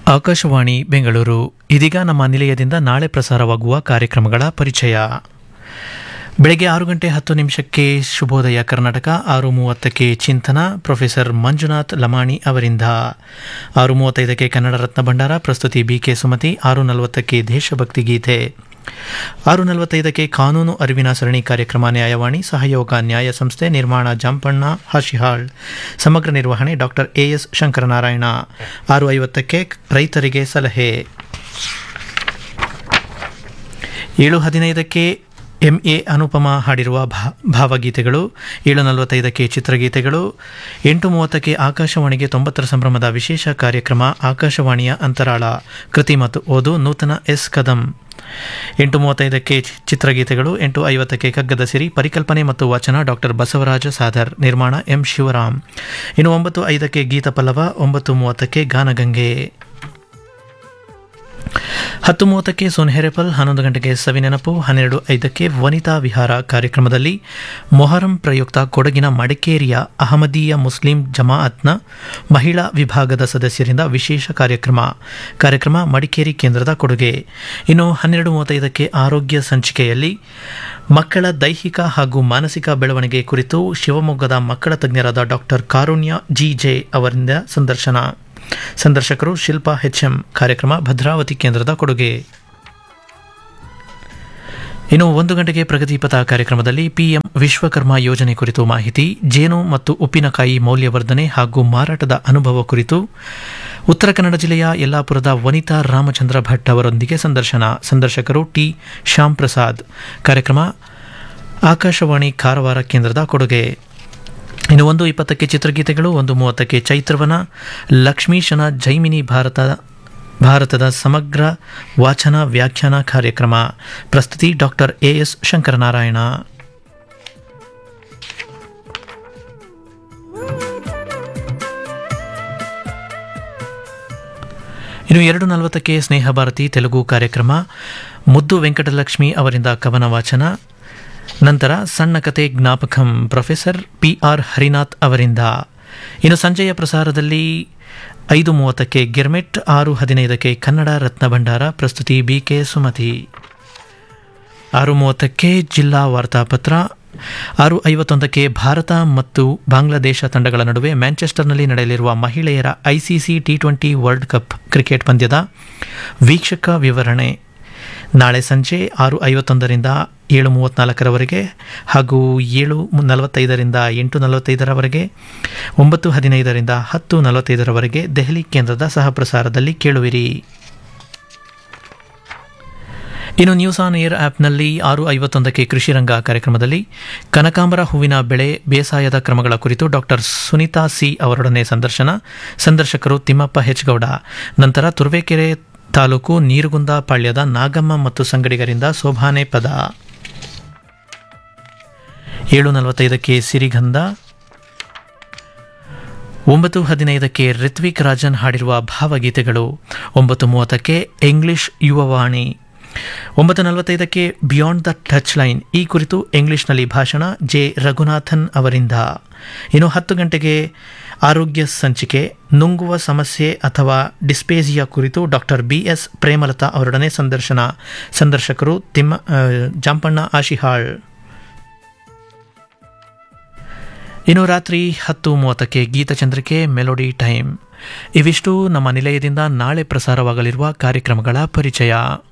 ಆಕಾಶವಾಣಿ ಬೆಂಗಳೂರು ಇದೀಗ ನಮ್ಮ ನಿಲಯದಿಂದ ನಾಳೆ ಪ್ರಸಾರವಾಗುವ ಕಾರ್ಯಕ್ರಮಗಳ ಪರಿಚಯ ಬೆಳಗ್ಗೆ ಆರು ಗಂಟೆ ಹತ್ತು ನಿಮಿಷಕ್ಕೆ ಶುಭೋದಯ ಕರ್ನಾಟಕ ಆರು ಮೂವತ್ತಕ್ಕೆ ಚಿಂತನ ಪ್ರೊಫೆಸರ್ ಮಂಜುನಾಥ್ ಲಮಾಣಿ ಅವರಿಂದ ಆರು ಮೂವತ್ತೈದಕ್ಕೆ ಕನ್ನಡ ರತ್ನ ಭಂಡಾರ ಪ್ರಸ್ತುತಿ ಬಿಕೆ ಸುಮತಿ ಆರು ನಲವತ್ತಕ್ಕೆ ದೇಶಭಕ್ತಿ ಗೀತೆ ಆರು ನಲವತ್ತೈದಕ್ಕೆ ಕಾನೂನು ಅರಿವಿನ ಸರಣಿ ಕಾರ್ಯಕ್ರಮ ನ್ಯಾಯವಾಣಿ ಸಹಯೋಗ ನ್ಯಾಯ ಸಂಸ್ಥೆ ನಿರ್ಮಾಣ ಜಾಂಪಣ್ಣ ಹಾಶಿಹಾಳ್ ಸಮಗ್ರ ನಿರ್ವಹಣೆ ಡಾಕ್ಟರ್ ಎಎಸ್ ಶಂಕರನಾರಾಯಣ ಆರು ಐವತ್ತಕ್ಕೆ ರೈತರಿಗೆ ಸಲಹೆ ಏಳು ಹದಿನೈದಕ್ಕೆ ಎಂಎ ಅನುಪಮ ಹಾಡಿರುವ ಭಾ ಭಾವಗೀತೆಗಳು ಏಳು ನಲವತ್ತೈದಕ್ಕೆ ಚಿತ್ರಗೀತೆಗಳು ಎಂಟು ಮೂವತ್ತಕ್ಕೆ ಆಕಾಶವಾಣಿಗೆ ತೊಂಬತ್ತರ ಸಂಭ್ರಮದ ವಿಶೇಷ ಕಾರ್ಯಕ್ರಮ ಆಕಾಶವಾಣಿಯ ಅಂತರಾಳ ಕೃತಿ ಮತ್ತು ಓದು ನೂತನ ಎಸ್ ಕದಂ ಎಂಟು ಮೂವತ್ತೈದಕ್ಕೆ ಚಿತ್ರಗೀತೆಗಳು ಎಂಟು ಐವತ್ತಕ್ಕೆ ಕಗ್ಗದ ಸಿರಿ ಪರಿಕಲ್ಪನೆ ಮತ್ತು ವಚನ ಡಾಕ್ಟರ್ ಬಸವರಾಜ ಸಾದರ್ ನಿರ್ಮಾಣ ಎಂ ಶಿವರಾಮ್ ಇನ್ನು ಒಂಬತ್ತು ಐದಕ್ಕೆ ಗೀತ ಪಲ್ಲವ ಒಂಬತ್ತು ಮೂವತ್ತಕ್ಕೆ ಗಾನಗಂಗೆ ಹತ್ತು ಮೂವತ್ತಕ್ಕೆ ಸೋನ್ಹೆರೆಪಲ್ ಹನ್ನೊಂದು ಗಂಟೆಗೆ ಸವಿನೆನಪು ಹನ್ನೆರಡು ಐದಕ್ಕೆ ವನಿತಾ ವಿಹಾರ ಕಾರ್ಯಕ್ರಮದಲ್ಲಿ ಮೊಹರಂ ಪ್ರಯುಕ್ತ ಕೊಡಗಿನ ಮಡಿಕೇರಿಯ ಅಹಮದೀಯ ಮುಸ್ಲಿಂ ಜಮಾಅತ್ನ ಮಹಿಳಾ ವಿಭಾಗದ ಸದಸ್ಯರಿಂದ ವಿಶೇಷ ಕಾರ್ಯಕ್ರಮ ಕಾರ್ಯಕ್ರಮ ಮಡಿಕೇರಿ ಕೇಂದ್ರದ ಕೊಡುಗೆ ಇನ್ನು ಹನ್ನೆರಡು ಮೂವತ್ತೈದಕ್ಕೆ ಆರೋಗ್ಯ ಸಂಚಿಕೆಯಲ್ಲಿ ಮಕ್ಕಳ ದೈಹಿಕ ಹಾಗೂ ಮಾನಸಿಕ ಬೆಳವಣಿಗೆ ಕುರಿತು ಶಿವಮೊಗ್ಗದ ಮಕ್ಕಳ ತಜ್ಞರಾದ ಡಾಕ್ಟರ್ ಕಾರುಣ್ಯ ಜಿ ಜೆ ಅವರಿಂದ ಸಂದರ್ಶನ ಸಂದರ್ಶಕರು ಶಿಲ್ಪಾ ಎಚ್ಎಂ ಕಾರ್ಯಕ್ರಮ ಭದ್ರಾವತಿ ಕೇಂದ್ರದ ಕೊಡುಗೆ ಇನ್ನು ಒಂದು ಗಂಟೆಗೆ ಪ್ರಗತಿಪಥ ಕಾರ್ಯಕ್ರಮದಲ್ಲಿ ಪಿಎಂ ವಿಶ್ವಕರ್ಮ ಯೋಜನೆ ಕುರಿತು ಮಾಹಿತಿ ಜೇನು ಮತ್ತು ಉಪ್ಪಿನಕಾಯಿ ಮೌಲ್ಯವರ್ಧನೆ ಹಾಗೂ ಮಾರಾಟದ ಅನುಭವ ಕುರಿತು ಉತ್ತರ ಕನ್ನಡ ಜಿಲ್ಲೆಯ ಯಲ್ಲಾಪುರದ ವನಿತಾ ರಾಮಚಂದ್ರ ಭಟ್ ಅವರೊಂದಿಗೆ ಸಂದರ್ಶನ ಸಂದರ್ಶಕರು ಟಿ ಶ್ಯಾಮ್ ಪ್ರಸಾದ್ ಕಾರ್ಯಕ್ರಮ ಆಕಾಶವಾಣಿ ಕಾರವಾರ ಕೇಂದ್ರದ ಕೊಡುಗೆ ಇನ್ನು ಒಂದು ಇಪ್ಪತ್ತಕ್ಕೆ ಚಿತ್ರಗೀತೆಗಳು ಒಂದು ಮೂವತ್ತಕ್ಕೆ ಚೈತ್ರವನ ಲಕ್ಷ್ಮೀಶನ ಜೈಮಿನಿ ಭಾರತ ಭಾರತದ ಸಮಗ್ರ ವಾಚನ ವ್ಯಾಖ್ಯಾನ ಕಾರ್ಯಕ್ರಮ ಪ್ರಸ್ತುತಿ ಡಾಕ್ಟರ್ ಎ ಎಸ್ ಶಂಕರನಾರಾಯಣ ಇನ್ನು ಎರಡು ನಲವತ್ತಕ್ಕೆ ಸ್ನೇಹ ಭಾರತಿ ತೆಲುಗು ಕಾರ್ಯಕ್ರಮ ಮುದ್ದು ವೆಂಕಟಲಕ್ಷ್ಮಿ ಅವರಿಂದ ಕವನ ವಾಚನ ನಂತರ ಸಣ್ಣ ಕತೆ Jnapakam professor P R Harinath ಅವರಿಂದ ಇನ್ನು ಸಂಜೆಯ ಪ್ರಸಾರದಲ್ಲಿ ಐದು ಮೂವತ್ತಕ್ಕೆ ಗಿರ್ಮೆಟ್ ಆರು ಹದಿನೈದಕ್ಕೆ ಕನ್ನಡ ರತ್ನ ಭಂಡಾರ ಪ್ರಸ್ತುತಿ ಬಿಕೆ ಸುಮತಿ ಆರು ಮೂವತ್ತಕ್ಕೆ ಜಿಲ್ಲಾ ವಾರ್ತಾಪತ್ರ ಆರು ಐವತ್ತೊಂದಕ್ಕೆ ಭಾರತ ಮತ್ತು ಬಾಂಗ್ಲಾದೇಶ ತಂಡಗಳ ನಡುವೆ ಮ್ಯಾಂಚೆಸ್ಟರ್ನಲ್ಲಿ ನಡೆಯಲಿರುವ ಮಹಿಳೆಯರ ICC T twenty world cup cricket ಪಂದ್ಯದ ವೀಕ್ಷಕ ವಿವರಣೆ ನಾಳೆ ಸಂಜೆ ಆರು ಐವತ್ತೊಂದರಿಂದ ಏಳು ಮೂವತ್ತ್ನಾಲ್ಕರವರೆಗೆ ಹಾಗೂ ಏಳು ನಲವತ್ತೈದರಿಂದ ಎಂಟು ನಲವತ್ತೈದರವರೆಗೆ ಒಂಬತ್ತು ಹದಿನೈದರಿಂದ ಹತ್ತು ನಲವತ್ತೈದರವರೆಗೆ ದೆಹಲಿ ಕೇಂದ್ರದ ಸಹಪ್ರಸಾರದಲ್ಲಿ ಕೇಳುವಿರಿ ಇನ್ನು ನ್ಯೂಸ್ ಆನ್ ಏರ್ ಆ್ಯಪ್ನಲ್ಲಿ ಆರು ಐವತ್ತೊಂದಕ್ಕೆ ಕೃಷಿರಂಗ ಕಾರ್ಯಕ್ರಮದಲ್ಲಿ ಕನಕಾಂಬರ ಹೂವಿನ ಬೆಳೆ ಬೇಸಾಯದ ಕ್ರಮಗಳ ಕುರಿತು ಡಾಕ್ಟರ್ ಸುನೀತಾ ಸಿ ಅವರೊಡನೆ ಸಂದರ್ಶನ ಸಂದರ್ಶಕರು ತಿಮ್ಮಪ್ಪ ಹೆಚ್ಗೌಡ ನಂತರ ತುರುವೇಕೆರೆ ತಾಲೂಕು ನೀರುಗುಂದ ಪಾಳ್ಯದ ನಾಗಮ್ಮ ಮತ್ತು ಸಂಗಡಿಗರಿಂದ ಶೋಭಾನೆ ಪದ ಏಳು ನಲವತ್ತೈದಕ್ಕೆ ಸಿರಿಗಂಧ ಒಂಬತ್ತು ಹದಿನೈದಕ್ಕೆ ರಿತ್ವಿಕ್ ರಾಜನ್ ಹಾಡಿರುವ ಭಾವಗೀತೆಗಳು ಒಂಬತ್ತು ಮೂವತ್ತಕ್ಕೆ ಇಂಗ್ಲಿಷ್ ಯುವವಾಣಿ ಒಂಬತ್ತು ನಲವತ್ತೈದಕ್ಕೆ ಬಿಯಾಂಡ್ ದ ಟಚ್ ಲೈನ್ ಈ ಕುರಿತು ಇಂಗ್ಲಿಷ್ನಲ್ಲಿ ಭಾಷಣ ಜೆ ರಘುನಾಥನ್ ಅವರಿಂದ ಇನ್ನು ಹತ್ತು ಗಂಟೆಗೆ ಆರೋಗ್ಯ ಸಂಚಿಕೆ ನುಂಗುವ ಸಮಸ್ಯೆ ಅಥವಾ ಡಿಸ್ಪೇಸಿಯಾ ಕುರಿತು ಡಾಕ್ಟರ್ ಬಿ ಎಸ್ ಪ್ರೇಮಲತಾ ಅವರೊಡನೆ ಸಂದರ್ಶನ ಸಂದರ್ಶಕರು ತಿಮ್ಮ ಜಾಂಪಣ್ಣ ಆಶಿಹಾಳ್ ಇನ್ನು ರಾತ್ರಿ ಹತ್ತು ಮೂವತ್ತಕ್ಕೆ ಗೀತಚಂದ್ರಿಕೆ ಮೆಲೋಡಿ ಟೈಮ್ ಇವಿಷ್ಟು ನಮ್ಮ ನಿಲಯದಿಂದ ನಾಳೆ ಪ್ರಸಾರವಾಗಲಿರುವ ಕಾರ್ಯಕ್ರಮಗಳ ಪರಿಚಯ